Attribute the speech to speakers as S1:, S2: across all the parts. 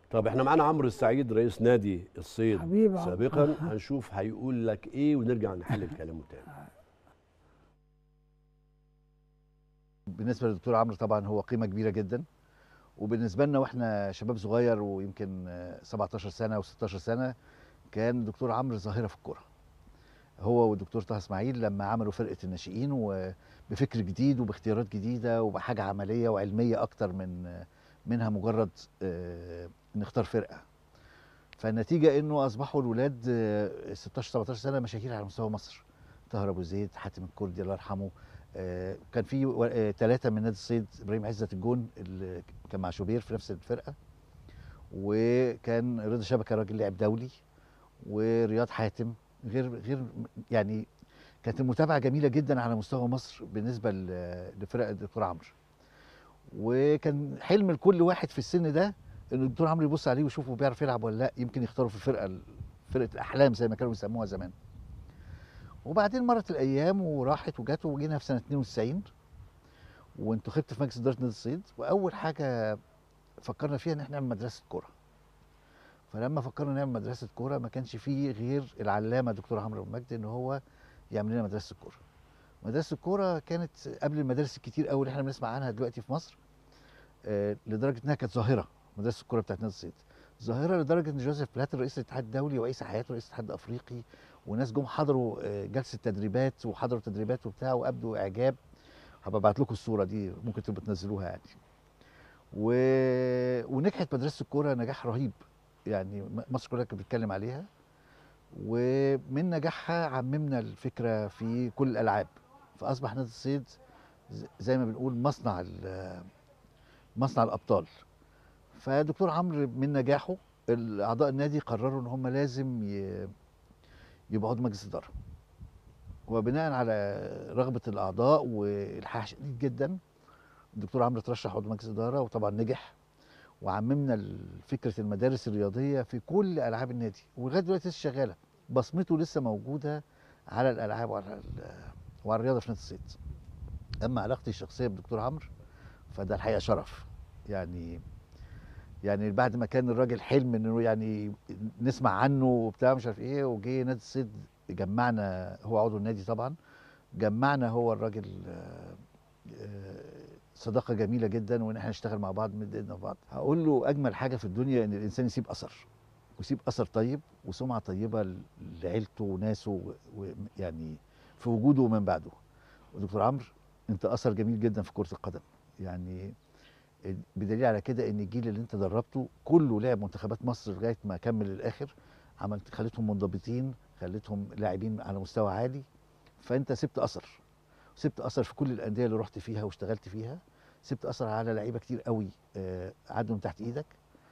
S1: طب احنا معانا عمرو السعيد رئيس نادي الصيد
S2: حبيبي عمرو.
S1: سابقا هنشوف هيقول لك ايه ونرجع نحلل كلامه تاني
S3: بالنسبه للدكتور عمرو طبعا هو قيمه كبيره جدا وبالنسبه لنا واحنا شباب صغير ويمكن آه، 17 سنه و16 سنه كان دكتور عمرو ظاهره في الكوره هو والدكتور طه اسماعيل لما عملوا فرقه الناشئين وبفكر جديد وباختيارات جديده وبحاجه عمليه وعلميه اكتر من آه، منها مجرد آه، نختار فرقه فالنتيجه انه اصبحوا الولاد آه، 16 17 سنه مشاهير على مستوى مصر طاهر ابو زيد حاتم الكردي الله يرحمه آه، كان في ثلاثه من نادي الصيد ابراهيم عزت الجون اللي كان مع شوبير في نفس الفرقه وكان رضا شبكه راجل لاعب دولي ورياض حاتم غير غير يعني كانت المتابعه جميله جدا على مستوى مصر بالنسبه ل- لفرق الدكتور عمرو وكان حلم لكل واحد في السن ده ان الدكتور عمرو يبص عليه ويشوفه بيعرف يلعب ولا لا يمكن يختاروا في الفرقه فرقه الاحلام زي ما كانوا بيسموها زمان وبعدين مرت الايام وراحت وجت وجينا في سنه 92 وانتخبت في مجلس اداره نادي الصيد واول حاجه فكرنا فيها ان احنا نعمل مدرسه كوره فلما فكرنا نعمل مدرسه كوره ما كانش فيه غير العلامه دكتور عمرو أبو مجدي ان هو يعمل لنا مدرسه الكوره مدرسه الكوره كانت قبل المدارس الكتير قوي اللي احنا بنسمع عنها دلوقتي في مصر آه، لدرجه انها كانت ظاهره مدرسه الكوره بتاعت نادي الصيد ظاهره لدرجه ان جوزيف بلاتر رئيس الاتحاد الدولي وعيسى حياته رئيس الاتحاد الافريقي وناس جم حضروا آه، جلسه تدريبات وحضروا تدريبات وبتاع وابدوا اعجاب هبقى ابعت لكم الصوره دي ممكن تبقوا تنزلوها يعني و... ونجحت مدرسه الكوره نجاح رهيب يعني م- مصر كلها كانت بتتكلم عليها ومن نجاحها عممنا الفكره في كل الالعاب فاصبح نادي الصيد ز- زي ما بنقول مصنع ال- مصنع الابطال فدكتور عمرو من نجاحه اعضاء النادي قرروا ان هم لازم ي- يبقوا عضو مجلس اداره وبناء على رغبه الاعضاء والحاح شديد جدا الدكتور عمرو ترشح عضو مجلس اداره وطبعا نجح وعممنا ال- فكره المدارس الرياضيه في كل العاب النادي ولغايه دلوقتي لسه شغاله بصمته لسه موجوده على الالعاب وعلى ال- وعلى الرياضه في نادي الصيد اما علاقتي الشخصيه بدكتور عمرو فده الحقيقه شرف يعني يعني بعد ما كان الراجل حلم انه يعني نسمع عنه وبتاع مش عارف ايه وجه نادي الصيد جمعنا هو عضو النادي طبعا جمعنا هو الراجل آه، آه، صداقه جميله جدا وان احنا نشتغل مع بعض نمد ايدنا في بعض هقول له اجمل حاجه في الدنيا ان الانسان يسيب اثر ويسيب اثر طيب وسمعه طيبه ل- لعيلته وناسه ويعني في وجوده ومن بعده ودكتور عمرو انت اثر جميل جدا في كره القدم يعني بدليل على كده ان الجيل اللي انت دربته كله لعب منتخبات مصر لغايه ما كمل للاخر عملت خليتهم منضبطين خليتهم لاعبين على مستوى عالي فانت سبت اثر سبت اثر في كل الانديه اللي رحت فيها واشتغلت فيها سبت اثر على لعيبه كتير قوي آه، عدوا من تحت ايدك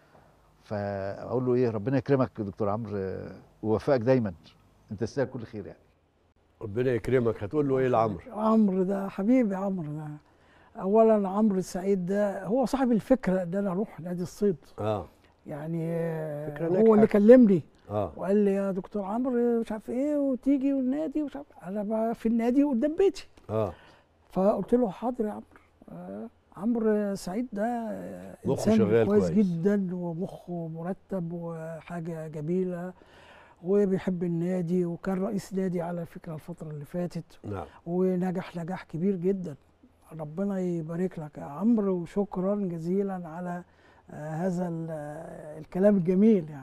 S3: فاقول له ايه ربنا يكرمك يا دكتور عمرو آه، ويوفقك دايما انت تستاهل كل خير يعني
S1: ربنا يكرمك هتقول له ايه لعمرو
S2: عمرو ده حبيبي عمرو ده اولا عمرو السعيد ده هو صاحب الفكره ان انا اروح نادي الصيد
S1: اه
S2: يعني آه،
S1: فكرة
S2: هو
S1: ناجحة.
S2: اللي كلمني
S1: اه
S2: وقال لي يا دكتور عمرو مش عارف ايه وتيجي والنادي ومش عارف انا بقى في النادي قدام بيتي
S1: اه
S2: فقلت له حاضر يا عمرو آه، عمرو سعيد ده آه،
S1: مخه
S2: انسان
S1: شغال
S2: كويس,
S1: كويس.
S2: جدا ومخه مرتب وحاجه جميله وبيحب النادي وكان رئيس نادي على فكره الفتره اللي فاتت
S1: نعم
S2: ونجح نجاح كبير جدا ربنا يبارك لك يا عمرو وشكرا جزيلا على آه، هذا ال- آه، الكلام الجميل